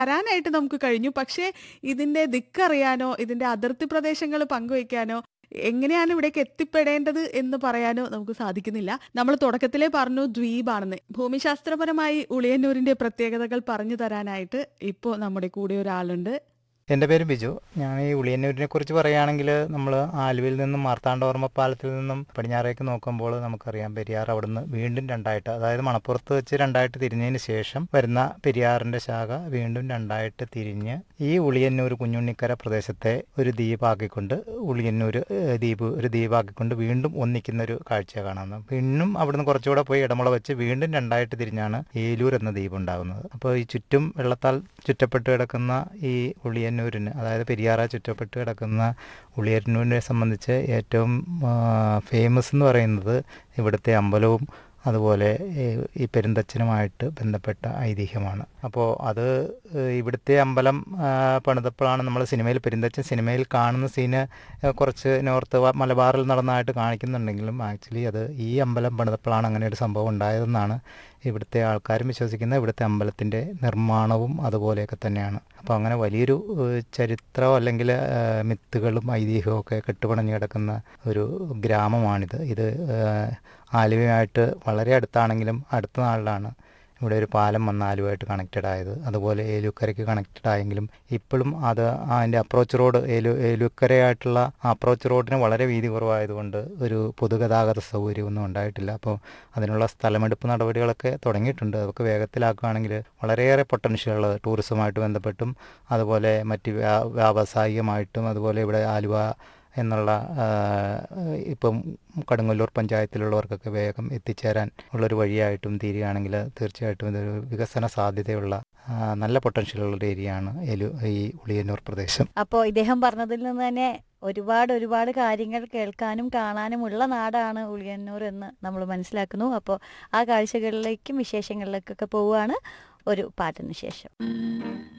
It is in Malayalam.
തരാനായിട്ട് നമുക്ക് കഴിഞ്ഞു പക്ഷേ ഇതിന്റെ ദിക്കറിയാനോ ഇതിന്റെ അതിർത്തി പ്രദേശങ്ങൾ പങ്കുവയ്ക്കാനോ എങ്ങനെയാണ് ഇവിടേക്ക് എത്തിപ്പെടേണ്ടത് എന്ന് പറയാനോ നമുക്ക് സാധിക്കുന്നില്ല നമ്മൾ തുടക്കത്തിലേ പറഞ്ഞു ദ്വീപാണെന്ന് ഭൂമിശാസ്ത്രപരമായി ഉളിയന്നൂരിന്റെ പ്രത്യേകതകൾ പറഞ്ഞു തരാനായിട്ട് ഇപ്പോൾ നമ്മുടെ കൂടെ ഒരാളുണ്ട് എൻ്റെ പേര് ബിജു ഞാൻ ഈ ഉളിയന്നൂരിനെ കുറിച്ച് പറയുകയാണെങ്കിൽ നമ്മൾ ആലുവയിൽ നിന്നും മാർത്താണ്ഡവർമ്മ പാലത്തിൽ നിന്നും പടിഞ്ഞാറേക്ക് നോക്കുമ്പോൾ നമുക്കറിയാം പെരിയാർ അവിടുന്ന് വീണ്ടും രണ്ടായിട്ട് അതായത് മണപ്പുറത്ത് വെച്ച് രണ്ടായിട്ട് തിരിഞ്ഞതിന് ശേഷം വരുന്ന പെരിയാറിൻ്റെ ശാഖ വീണ്ടും രണ്ടായിട്ട് തിരിഞ്ഞ് ഈ ഉളിയന്നൂർ കുഞ്ഞുണ്ണിക്കര പ്രദേശത്തെ ഒരു ദ്വീപാക്കിക്കൊണ്ട് ഉളിയന്നൂർ ഏഹ്, ദ്വീപ് ഒരു ദ്വീപാക്കിക്കൊണ്ട് വീണ്ടും ഒന്നിക്കുന്ന ഒരു കാഴ്ച കാണുന്നത് പിന്നും അവിടുന്ന് കുറച്ചുകൂടെ പോയി ഇടമുള വെച്ച് വീണ്ടും രണ്ടായിട്ട് തിരിഞ്ഞാണ് ഏലൂർ എന്ന ദ്വീപ് ഉണ്ടാകുന്നത് അപ്പോൾ ഈ ചുറ്റും വെള്ളത്താൽ ചുറ്റപ്പെട്ട് കിടക്കുന്ന ഈ ഉളിയന്നൂരിന് അതായത് പെരിയാറ ചുറ്റപ്പെട്ട് കിടക്കുന്ന ഉളിയന്നൂരിനെ സംബന്ധിച്ച് ഏറ്റവും ഫേമസ് എന്ന് പറയുന്നത് ഇവിടുത്തെ അമ്പലവും അതുപോലെ ഈ ഈ പെരുന്തച്ഛനുമായിട്ട് ബന്ധപ്പെട്ട ഐതിഹ്യമാണ് അപ്പോൾ അത് ഏഹ്, ഇവിടുത്തെ അമ്പലം ആ, പണിതപ്പോഴാണ് നമ്മൾ സിനിമയിൽ പെരുന്തച്ഛൻ സിനിമയിൽ കാണുന്ന സീന് ഏഹ്, കുറച്ച് നോർത്ത് വ- മലബാറിൽ നടന്നതായിട്ട് കാണിക്കുന്നുണ്ടെങ്കിലും ആക്ച്വലി അത് ഈ അമ്പലം പണിതപ്പോഴാണ് അങ്ങനെ ഒരു സംഭവം ഉണ്ടായതെന്നാണ് ഇവിടുത്തെ ആൾക്കാരും വിശ്വസിക്കുന്നത് ഇവിടുത്തെ അമ്പലത്തിൻ്റെ നിർമ്മാണവും അതുപോലെയൊക്കെ തന്നെയാണ് അപ്പോൾ അങ്ങനെ വലിയൊരു ഏഹ്, ചരിത്രം അല്ലെങ്കിൽ ഏഹ്, മിത്തുകളും ഐതിഹ്യവും ഒക്കെ കെട്ടുപണഞ്ഞു കിടക്കുന്ന ഒരു ഗ്രാമമാണിത് ഇത് ഏഹ്, ആലുവയുമായിട്ട് വളരെ അടുത്താണെങ്കിലും അടുത്ത നാളിലാണ് ഇവിടെ ഒരു പാലം വന്ന് ആലുവായിട്ട് കണക്റ്റഡ് ആയത് അതുപോലെ ഏലുക്കരയ്ക്ക് കണക്റ്റഡ് ആയെങ്കിലും ഇപ്പോഴും അത് അതിൻ്റെ അപ്രോച്ച് റോഡ് ഏലു ഏലുക്കരയായിട്ടുള്ള അപ്രോച്ച് റോഡിന് വളരെ വീതി കുറവായതുകൊണ്ട് ഒരു പൊതുഗതാഗത സൗകര്യമൊന്നും ഉണ്ടായിട്ടില്ല അപ്പോൾ അതിനുള്ള സ്ഥലമെടുപ്പ് നടപടികളൊക്കെ തുടങ്ങിയിട്ടുണ്ട് അതൊക്കെ വേഗത്തിലാക്കുകയാണെങ്കിൽ വളരെയേറെ പൊട്ടൻഷ്യൽ ടൂറിസവുമായിട്ട് ബന്ധപ്പെട്ടും അതുപോലെ മറ്റ് വ്യാ- വ്യാവസായികമായിട്ടും അതുപോലെ ഇവിടെ ആലുവ എന്നുള്ള ആ, ഇപ്പം കടുങ്ങല്ലൂർ പഞ്ചായത്തിലുള്ളവർക്കൊക്കെ വേഗം എത്തിച്ചേരാൻ ഉള്ളൊരു വഴിയായിട്ടും തീരുകയാണെങ്കിൽ തീർച്ചയായിട്ടും ഇതൊരു വികസന സാധ്യതയുള്ള ആ, നല്ല പൊട്ടൻഷ്യലുള്ള ഒരു ഏരിയയാണ് ഏലു ഈ ഉളിയന്നൂർ പ്രദേശം അപ്പോൾ ഇദ്ദേഹം പറഞ്ഞതിൽ നിന്ന് തന്നെ ഒരുപാട് ഒരുപാട് കാര്യങ്ങൾ കേൾക്കാനും കാണാനുമുള്ള നാടാണ് ഉളിയന്നൂർ എന്ന് നമ്മൾ മനസ്സിലാക്കുന്നു അപ്പോൾ ആ കാഴ്ചകളിലേക്കും വിശേഷങ്ങളിലേക്കൊക്കെ പോവുകയാണ് ഒരു പാട്ടിന് ശേഷം